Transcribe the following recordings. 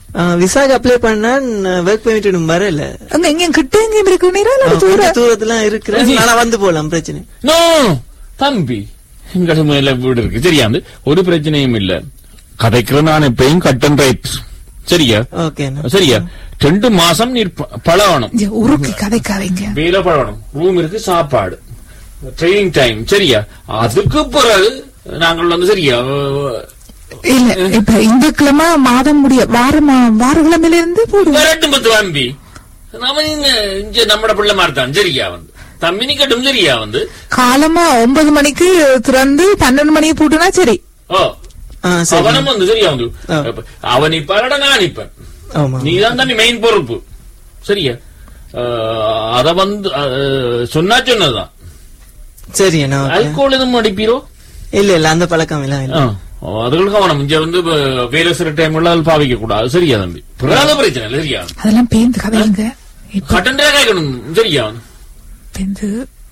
விசாக்கு apply பண்ணா work permit இன்னும் வரல அங்க எங்க கிட்ட எங்கேயும் இருக்கிறீரா இல்ல கொஞ்ச தூர தூரத்துல இருக்கிறேன் நானா வந்து போலாம் பிரச்சனை நோ தம்பி எங்கட மேல வீடு இருக்கு சரியா வந்து ஒரு பிரச்சனையும் இல்ல கதைக்கிற நான் எப்பயும் கட் அண்ட் ரைட் சரியா ஓகே சரியா ரெண்டு மாசம் நீர் ப- பழகணும் இங்க உருக்கி கதைக்காதீங்க வேலை பழகணும் ரூம் இருக்கு சாப்பாடு ட்ரைனிங் டைம் சரியா அதுக்கு பிறகு நாங்கள் வந்து சரியா இல்ல இப்ப இந்த கிழமை மாதம் முடிய வாரம் வாரக்கிழமையில இருந்து போடுவோம் வரட்டும் பத்து தம்பி நம்ம இங்க இங்க நம்மட பிள்ளை மாதிரி தான் சரியா வந்து தம்பி நிக்கட்டும் சரியா வந்து காலமா ஒன்பது மணிக்கு திறந்து பன்னெண்டு மணிக்கு போட்டுனா சரி ஓ ஆ சரி அவனும் வந்து சரியா வந்து ஆ. அவன் இப்ப நான் இப்ப ஆமா நீதான் தான் மெயின் பொறுப்பு சரியா அஹ், அத வந்து அஹ், சொன்னா சொன்னதுதான் சரி அண்ணா okay. ஆல்கோல் எதுவும் அடிப்பீரோ இல்ல இல்ல அந்த பழக்கம் எல்லாம் இல்ல அதுகளுக்கு கவனம் இங்க வந்து அஹ், வேலை செய்யற டைம்ல அது பாவிக்க கூடாது சரியா தம்பி பிறகு பிரச்சனை இல்லை சரியா அதெல்லாம் பேந்து கதைங்க இப்ப கட்டன் கேட்கணும் சரியா பேந்து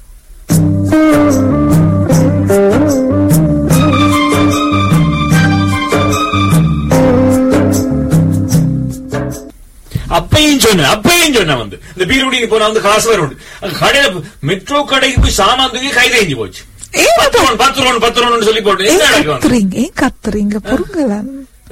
அப்பையும் சொன்னேன் அப்பையும் சொன்னேன் வந்து இந்த பீருடி போனா வந்து காசு வரும் கடையில மெட்ரோ கடைக்கு போய் சாமான் தூக்கி கை தேஞ்சு போச்சு ஏன் பத்து ரூபா பத்து ரூபா பத்து ரூபான்னு சொல்லி போட்டு ஏன் என்ன நடக்கும் வந்து? கத்துறீங்க ஏன் கத்துறீங்க பொறுங்களேன்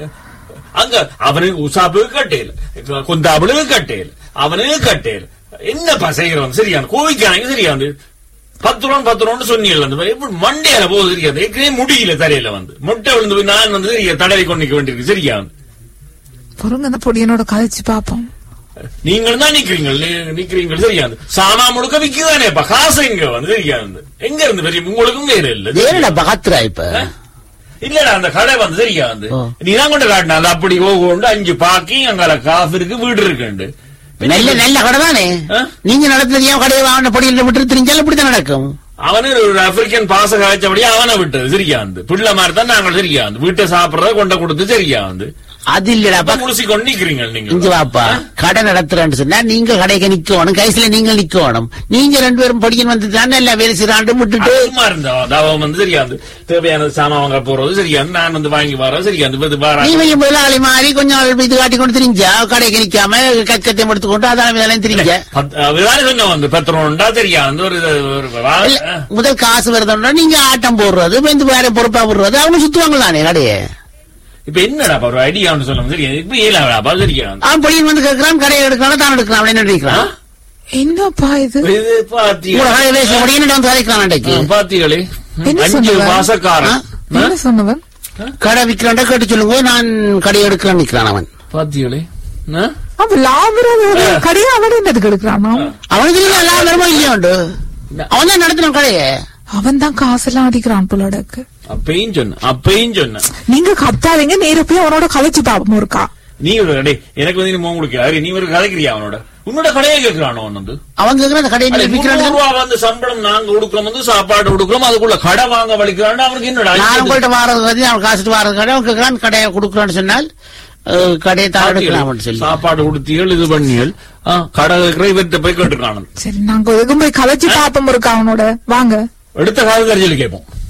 அங்க அவனுக்கு உசாப்புக்கு கட்டையில குந்தாபுளுக்கு கட்டையில அவனுக்கு கட்டையில என்ன பசைகிறோம் சரியான கோவிக்கானங்க சரியா வந்து பத்து ரூபா பத்து ரூபான்னு சொன்னீங்கல்ல அந்த மாதிரி எப்படி மண்டையில போகுது தெரியாது ஏற்கனவே முடியல தரையில வந்து முட்டை விழுந்து போய் நான் வந்து சரியா தடவை கொண்டு நிக்க வேண்டியிருக்கு சரியா வந்து பொறுங்க அந்த பொடியனோட கதைச்சு பாப்போம் நீங்கள் தான் நிக்கிறீங்க நிக்கிறீங்க சரியா வந்து சாமா முழுக்க விக்குதானேப்பா காசு எங்க வந்து சரியா வந்து எங்க இருந்து பெரிய உங்களுக்கும் வேற இல்ல ஏன்டா பாத்துறா இப்ப இல்லடா அந்த கடை வந்து சரியா வந்து ஓ. நீ தான் கொண்டு காட்டின அது அப்படி ஓகோண்டு அஞ்சு பாக்கி அங்கால காசு இருக்கு வீடு இருக்குண்டு நல்ல நல்ல கடை தானே ஆ? நீங்க நடத்துறது ஏன் கடையை வாங்கின படியில் விட்டு தெரிஞ்சாலும் இப்படித்தான் நடக்கும் அவனு ஒரு ஆப்பிரிக்கன் பாச காய்ச்சபடியா அவனை விட்டது சரியா வந்து பிள்ளை மாதிரி தான் நாங்கள் சரியா வந்து வீட்டை சாப்பிடறத கொண்ட கொடுத்து சரியா வந்து அது இல்லடாப்பா முழுசி கொண்டு நிக்கிறீங்க இங்க நீங்க வாப்பா கடை நடத்துறேன்னு சொன்னா நீங்க கடைக்கு நிக்கணும் கைசில நீங்க நிக்கணும் நீங்க ரெண்டு பேரும் படிக்கணும் வந்து தானே எல்லாம் வேலை செய்யறாண்டு விட்டுட்டு சும்மா இருந்தா அவன் வந்து சரியா வந்து தேவையான சாமான் வாங்க போறது சரியா வந்து நான் வந்து வாங்கி வரேன் சரியா வந்து இது வாரா நீ கொஞ்சம் முதலாளி மாறி கொஞ்சம் நாள் இது காட்டி கொண்டு தெரிஞ்சா கடைக்கு நிக்காம கக்கத்தையும் எடுத்துக்கொண்டு அதான் இதெல்லாம் தெரிஞ்ச அதுதான் சொன்ன வந்து பத்திரம்டா தெரியா வந்து ஒரு ஒரு வா- இல்ல, முதல் காசு வருதுன்னா நீங்க ஆட்டம் போடுறது வந்து வேற பொறுப்பா போடுறது அவங்க சுத்துவாங்க தானே கடையை இப்ப என்னடா ஒரு ஐடியான்னு சொல்லுங்க சரியா இப்ப ஏலாடா சரியா வந்து அவன் பொடியன் வந்து கேட்கறான் கடையை எடுக்கலாம் தான் எடுக்கலாம் அப்படின்னு ஆ? நினைக்கிறான் என்னப்பா இது இது பாத்தீங்க உங்களோட கடையை வேச முடியும் வந்து கதைக்கலாம் அன்றைக்கு பாத்தீங்களே என்ன அஞ்சு சொன்னவன்? மாசக்காரன் என்ன சொன்னவன் கடை விக்கிறான்டா கேட்டு சொல்லுங்க நான் கடையை எடுக்கலாம் நிக்கிறான் அவன் பாத்தீங்களே ஆ? அவன் லாபம் கடையை அவன் என்னதுக்கு எடுக்கிறான் அவனுக்கு இல்ல எல்லா நேரமும் இல்லையோண்டு அவன் தான் நடத்தினான் கடையை அவன் தான் காசெல்லாம் அடிக்கிறான் புள்ளடக்கு அப்பையும் சொன்ன அப்பையும் சொன்ன நீங்க கத்தாதீங்க நேர போய் அவனோட கலைச்சு பாப்போம் இருக்கா நீ ஒரு கடை எனக்கு வந்து நீ உங்களுக்கு யாரு நீ ஒரு கதைக்கிறியா அவனோட உன்னோட கடையை கேட்கிறானோ அவன் வந்து அவன் கேக்குறான் அந்த கடையை அட, நீ முந்நூறு விக்கிறான் ரூபா வந்து சம்பளம் நாங்க கொடுக்கிறோம் வந்து சாப்பாடு கொடுக்கிறோம் அதுக்குள்ள கடை வாங்க வலிக்கிறான் அவனுக்கு என்னடா நான் இது? உங்கள்ட்ட வாரது கதி அவன் காசுட்டு வாரது கடை அவன் கேக்குறான் கடையை கொடுக்குறான்னு சொன்னால் அஹ், கடையை தான் எடுக்கலாம் சொல்லி சாப்பாடு கொடுத்தீர்கள் இது பண்ணியல் ஆ, கடை இருக்கிற இவர்கிட்ட போய் கேட்டுக்காணும் சரி நாங்க எதுக்கும் போய் கலைச்சு பாப்போம் இருக்கா அவனோட வாங்க எடுத்த கால தெரிஞ்சல் கேட்போம்